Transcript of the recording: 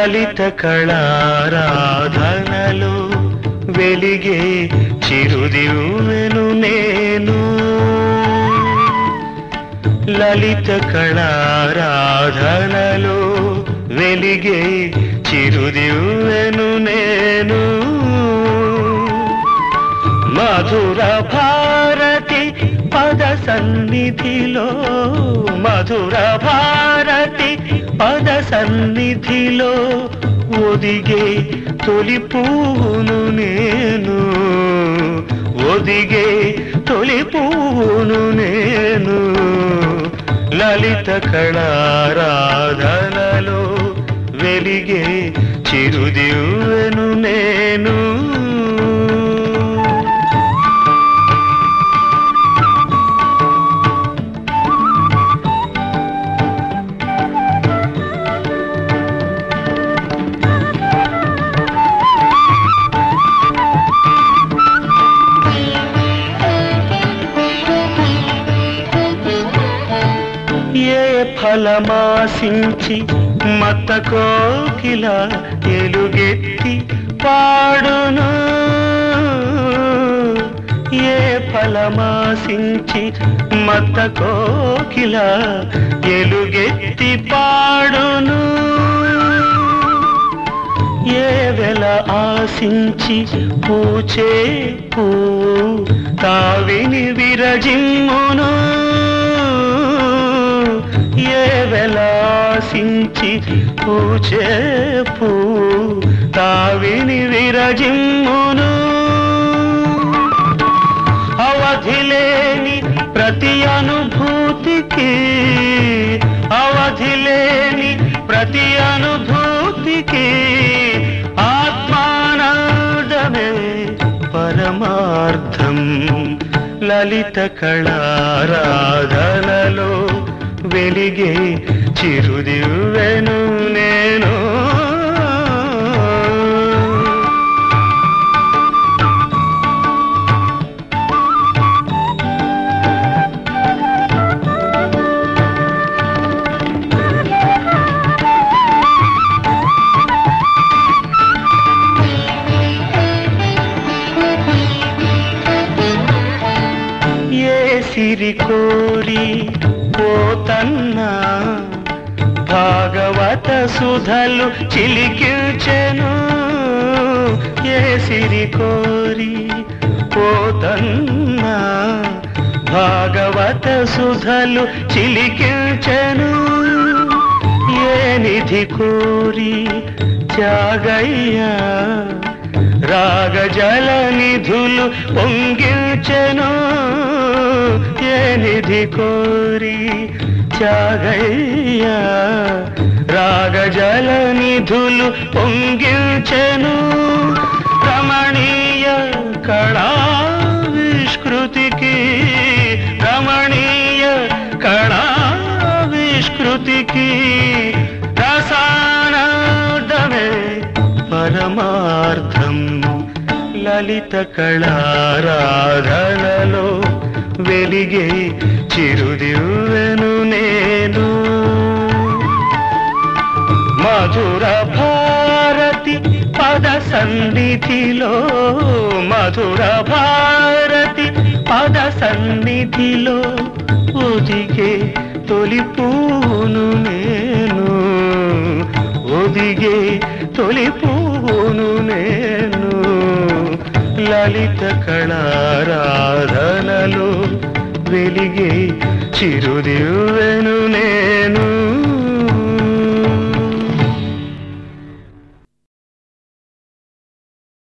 లలిత కళారాధనలో వెలిగే చిరుదివ్వెను నేను లలిత కళారాధనలో వెలిగే చిరుదివ్వెను నేను మధుర భారతి పద సన్నిధిలో మధుర భారతి పద సన్నిధిలో ఒదిగే తొలి పువ్వును నేను ఒదిగే తొలి పువ్వును నేను లలిత కళారాధనలో వెలిగే చిరుదివ్వెను నేను ఏ ఫలమాసించి మత కోకిల ఎలుగెత్తి పాడును ఏ ఫలమాసించి మత కోకిల ఎలుగెత్తి పాడును ఏ వెల ఆశించి పూచే పూ తావిని విరజిమ్మును ఏ వెల ఆశించి పూచే పూ తావిని విరజిమ్మును అవధిలేని ప్రతి అనుభూతికి అవధిలేని ప్రతి అనుభూతికి ఆత్మానందమే పరమార్థం లలిత కళారాధనలో వెలిగే చిరుదివ్వెను నేను ఏ సిరి కోరి పోతన్నా భాగవత సుధలు చిలికిల్చెను ఏ సిరి కోరి పోతన్నా భాగవత సుధలు చిలికిల్చెను ఏ నిధి కోరి త్యాగయ్యా రాగజల నిధులు పొంగిల్చెను ఏ నిధి కోరి త్యాగయ్యా రాగజల నిధులు పొంగిల్చెను రమణీయ కళావిష్కృతికి రమణీయ కళావిష్కృతికి రసానాదమే పరమార్థం లలిత కళారాధనలో వెలిగే చిరుదివ్వెను నేను మధుర భారతి పద సన్నిధిలో మధుర భారతి పద సన్నిధిలో ఒదిగే తొలి పూను నేను ఒదిగే తొలి పూను నేను లలిత కళారాధనలో వెలిగే చిరుదివ్వెను